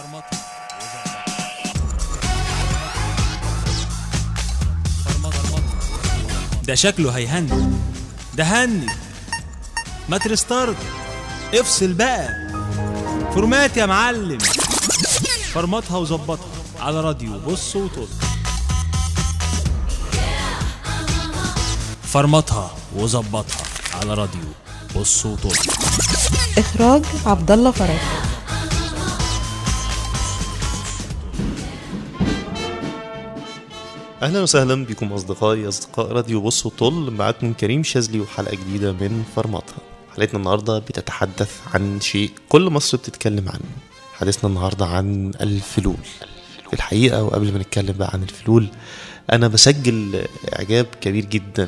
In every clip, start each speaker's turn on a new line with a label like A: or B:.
A: ده شكله هيهني ده هني ما ترستارت افصل بقى فورمات يا معلم فرمطها وظبطها على راديو بص وطل فرمطها وظبطها على راديو بص وطل
B: إخراج عبد الله فرج
C: اهلا وسهلا بكم اصدقائي اصدقاء راديو بص وطل معاكم كريم شاذلي وحلقه جديده من فرمطها حلقتنا النهارده بتتحدث عن شيء كل مصر بتتكلم عنه حديثنا النهارده عن الفلول في الحقيقه وقبل ما نتكلم بقى عن الفلول انا بسجل اعجاب كبير جدا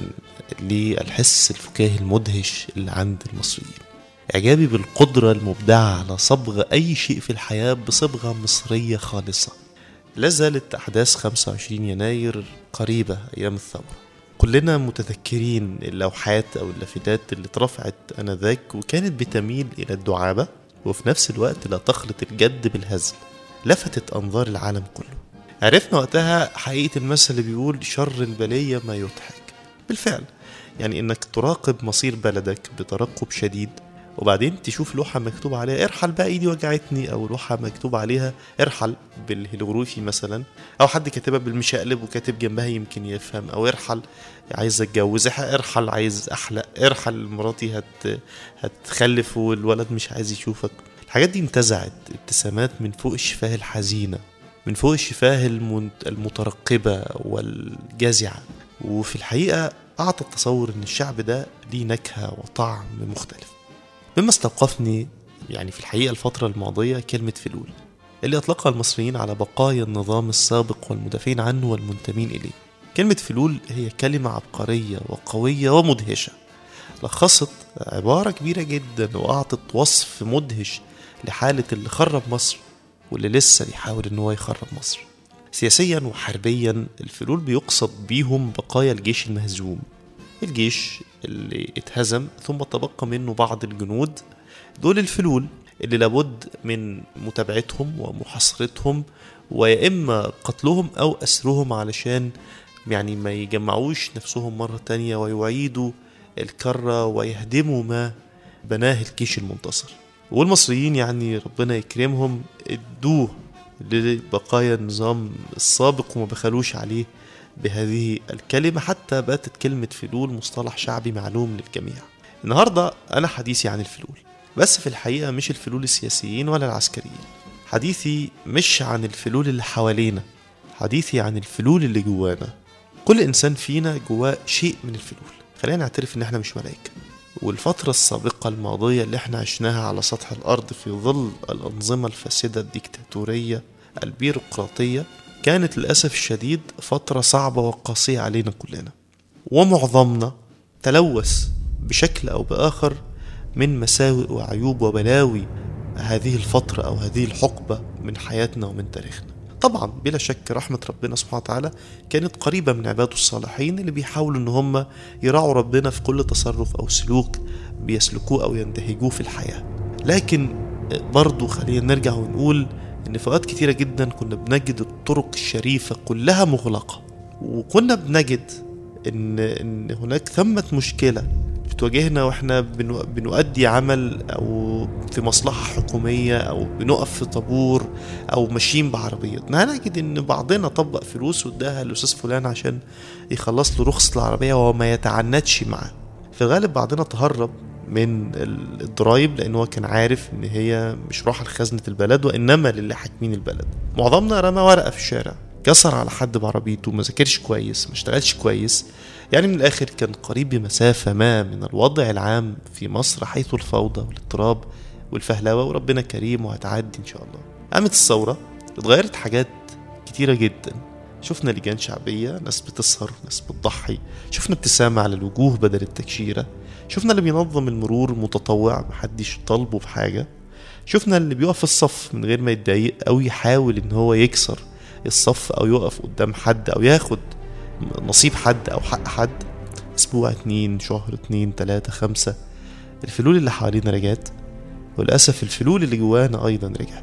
C: للحس الفكاهي المدهش اللي عند المصريين اعجابي بالقدره المبدعه على صبغ اي شيء في الحياه بصبغه مصريه خالصه لا زالت أحداث 25 يناير قريبة أيام الثورة كلنا متذكرين اللوحات أو اللافتات اللي اترفعت آنذاك وكانت بتميل إلى الدعابة وفي نفس الوقت لا تخلط الجد بالهزل لفتت أنظار العالم كله عرفنا وقتها حقيقة المثل اللي بيقول شر البلية ما يضحك بالفعل يعني إنك تراقب مصير بلدك بترقب شديد وبعدين تشوف لوحة مكتوب عليها ارحل بقى ايدي وجعتني او لوحة مكتوب عليها ارحل بالهيروغليفي مثلا او حد كاتبها بالمشقلب وكاتب جنبها يمكن يفهم او ارحل عايز اتجوز ارحل عايز احلق ارحل مراتي هت هتخلف والولد مش عايز يشوفك الحاجات دي انتزعت ابتسامات من فوق الشفاه الحزينة من فوق الشفاه المنت- المترقبة والجازعة وفي الحقيقة أعطى التصور إن الشعب ده ليه نكهة وطعم مختلف مما استوقفني يعني في الحقيقة الفترة الماضية كلمة فلول اللي أطلقها المصريين على بقايا النظام السابق والمدافعين عنه والمنتمين إليه كلمة فلول هي كلمة عبقرية وقوية ومدهشة لخصت عبارة كبيرة جدا وأعطت وصف مدهش لحالة اللي خرب مصر واللي لسه بيحاول إن هو يخرب مصر سياسيا وحربيا الفلول بيقصد بيهم بقايا الجيش المهزوم الجيش اللي اتهزم ثم تبقى منه بعض الجنود دول الفلول اللي لابد من متابعتهم ومحاصرتهم ويا اما قتلهم او اسرهم علشان يعني ما يجمعوش نفسهم مرة تانية ويعيدوا الكرة ويهدموا ما بناه الجيش المنتصر والمصريين يعني ربنا يكرمهم ادوه لبقايا النظام السابق وما بخلوش عليه بهذه الكلمة حتى باتت كلمة فلول مصطلح شعبي معلوم للجميع النهاردة أنا حديثي عن الفلول بس في الحقيقة مش الفلول السياسيين ولا العسكريين حديثي مش عن الفلول اللي حوالينا حديثي عن الفلول اللي جوانا كل إنسان فينا جواه شيء من الفلول خلينا نعترف إن إحنا مش ملائكة والفترة السابقة الماضية اللي إحنا عشناها على سطح الأرض في ظل الأنظمة الفاسدة الديكتاتورية البيروقراطية كانت للأسف الشديد فترة صعبة وقاسية علينا كلنا ومعظمنا تلوث بشكل أو بآخر من مساوئ وعيوب وبلاوي هذه الفترة أو هذه الحقبة من حياتنا ومن تاريخنا طبعا بلا شك رحمة ربنا سبحانه وتعالى كانت قريبة من عباده الصالحين اللي بيحاولوا ان هم يراعوا ربنا في كل تصرف او سلوك بيسلكوه او ينتهجوه في الحياة لكن برضو خلينا نرجع ونقول ان في اوقات كتيرة جدا كنا بنجد الطرق الشريفة كلها مغلقة وكنا بنجد ان ان هناك ثمة مشكلة بتواجهنا واحنا بنو- بنؤدي عمل او في مصلحة حكومية او بنقف في طابور او ماشيين بعربيتنا هنجد ان بعضنا طبق فلوس واداها الاستاذ فلان عشان يخلص له رخصة العربية وهو ما يتعنتش معاه في الغالب بعضنا تهرب من ال- الضرايب لان هو كان عارف ان هي مش راحة لخزنة البلد وانما للي حاكمين البلد معظمنا رمى ورقة في الشارع كسر على حد بعربيته ما ذاكرش كويس ما اشتغلش كويس يعني من الاخر كان قريب بمسافة ما من الوضع العام في مصر حيث الفوضى والاضطراب والفهلوة وربنا كريم وهتعدي ان شاء الله قامت الثورة اتغيرت حاجات كتيرة جدا شفنا لجان شعبية ناس بتسهر ناس بتضحي شفنا ابتسامة على الوجوه بدل التكشيرة شفنا اللي بينظم المرور متطوع محدش طالبه بحاجة شفنا اللي بيقف في الصف من غير ما يتضايق أو يحاول إن هو يكسر الصف أو يقف قدام حد أو ياخد نصيب حد أو حق حد أسبوع اتنين شهر اتنين تلاتة خمسة الفلول اللي حوالينا رجعت وللأسف الفلول اللي جوانا أيضا رجعت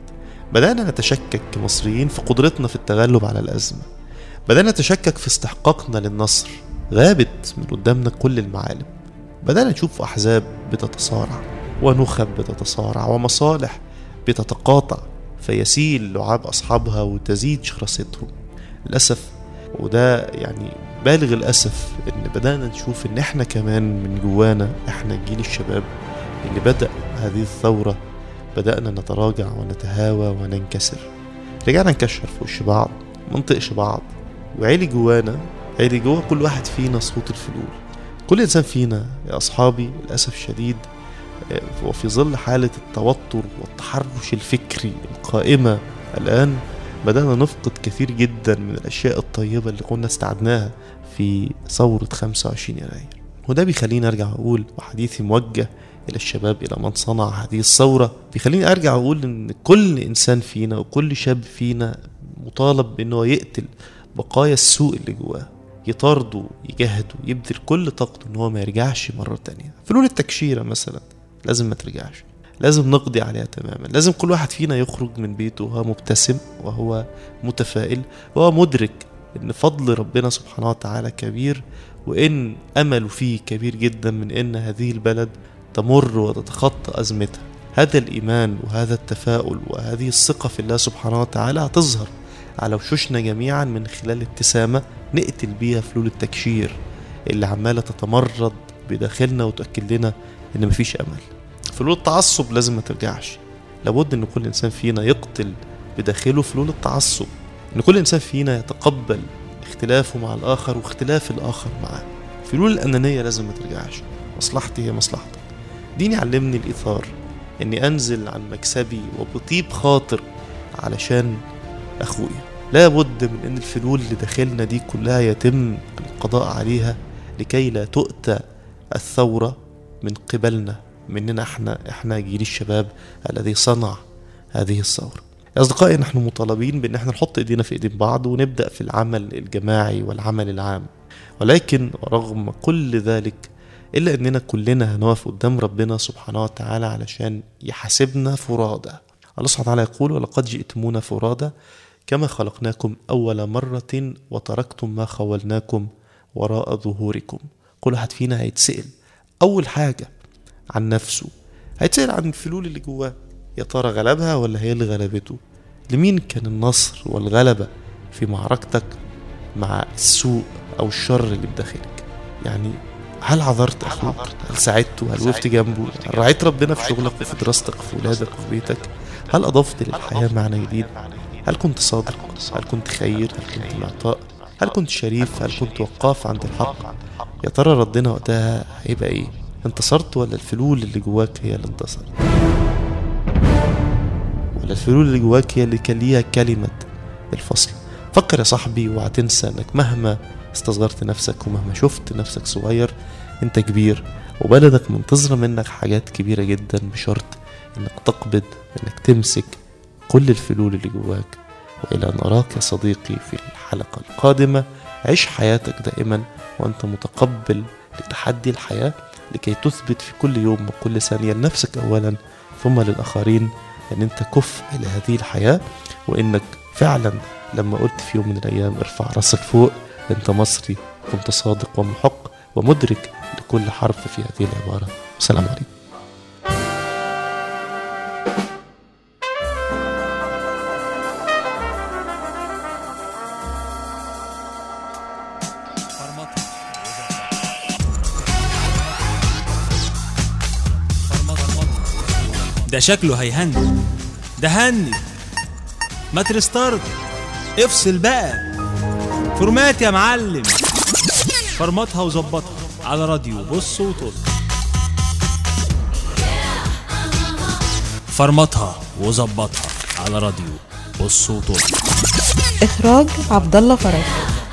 C: بدأنا نتشكك كمصريين في قدرتنا في التغلب على الأزمة بدأنا نتشكك في استحقاقنا للنصر غابت من قدامنا كل المعالم بدأنا نشوف أحزاب بتتصارع ونخب بتتصارع ومصالح بتتقاطع فيسيل لعاب أصحابها وتزيد شراستهم للأسف وده يعني بالغ الأسف إن بدأنا نشوف إن إحنا كمان من جوانا إحنا جيل الشباب اللي بدأ هذه الثورة بدأنا نتراجع ونتهاوى وننكسر رجعنا نكشر في وش بعض منطقش بعض وعيلي جوانا عيلي جوا كل واحد فينا صوت الفلول كل إنسان فينا يا أصحابي للأسف الشديد آه، وفي ظل حالة التوتر والتحرش الفكري القائمة الآن بدأنا نفقد كثير جدا من الأشياء الطيبة اللي كنا استعدناها في ثورة 25 يناير وده بيخليني أرجع أقول وحديثي موجه إلى الشباب إلى من صنع هذه الثورة بيخليني أرجع أقول إن كل إنسان فينا وكل شاب فينا مطالب بأنه يقتل بقايا السوء اللي جواه يطارده يجاهده يبذل كل طاقته ان هو ما يرجعش مرة تانية فلول التكشيرة مثلا لازم ما ترجعش لازم نقضي عليها تماما لازم كل واحد فينا يخرج من بيته وهو مبتسم وهو متفائل وهو مدرك ان فضل ربنا سبحانه وتعالى كبير وان امله فيه كبير جدا من ان هذه البلد تمر وتتخطى ازمتها هذا الايمان وهذا التفاؤل وهذه الثقه في الله سبحانه وتعالى هتظهر على وشوشنا جميعا من خلال ابتسامه نقتل بيها فلول التكشير اللي عماله تتمرد بداخلنا وتاكد لنا ان مفيش امل فلول التعصب لازم ما ترجعش لابد ان كل انسان فينا يقتل بداخله فلول التعصب ان كل انسان فينا يتقبل اختلافه مع الاخر واختلاف الاخر معاه فلول الانانيه لازم ما ترجعش مصلحتي هي مصلحتك ديني علمني الايثار اني انزل عن مكسبي وبطيب خاطر علشان اخويا لابد من ان الفلول اللي داخلنا دي كلها يتم القضاء عليها لكي لا تؤتى الثوره من قبلنا مننا احنا احنا جيل الشباب الذي صنع هذه الثوره يا اصدقائي نحن مطالبين بان احنا نحط ايدينا في ايدين بعض ونبدا في العمل الجماعي والعمل العام ولكن رغم كل ذلك الا اننا كلنا هنقف قدام ربنا سبحانه وتعالى علشان يحاسبنا فرادى الله سبحانه وتعالى يقول ولقد جئتمونا فرادى كما خلقناكم اول مره وتركتم ما خولناكم وراء ظهوركم كل واحد فينا هيتسال اول حاجه عن نفسه هيتسال عن الفلول اللي جواه يا ترى غلبها ولا هي اللي غلبته لمين كان النصر والغلبه في معركتك مع السوء او الشر اللي بداخلك يعني هل عذرت اخوك هل ساعدته هل وقفت جنبه هل رعيت ربنا في شغلك وفي دراستك وفي ولادك وفي بيتك هل اضفت للحياه معنى جديد هل كنت صادق هل كنت خير هل كنت معطاء هل كنت شريف هل كنت وقاف عند الحق يا ترى ردنا وقتها هيبقى ايه انتصرت ولا الفلول اللي جواك هي اللي انتصرت ولا الفلول اللي جواك هي اللي كان ليها كلمة الفصل فكر يا صاحبي وهتنسى انك مهما استصغرت نفسك ومهما شفت نفسك صغير انت كبير وبلدك منتظرة منك حاجات كبيرة جدا بشرط انك تقبض انك تمسك كل الفلول اللي جواك والى ان اراك يا صديقي في الحلقة القادمة عيش حياتك دائما وانت متقبل لتحدي الحياة لكي تثبت في كل يوم وكل ثانية لنفسك اولا ثم للاخرين ان انت كفء لهذه الحياة وانك فعلا لما قلت في يوم من الايام ارفع راسك فوق انت مصري كنت صادق ومحق ومدرك لكل حرف في هذه العبارة والسلام عليكم
A: ده شكله هيهنج ده هنج ما ترستارت افصل بقى فورمات يا معلم فرمطها وظبطها على راديو بص وطل فرمطها وظبطها على راديو بص وطل
B: إخراج عبد الله فرج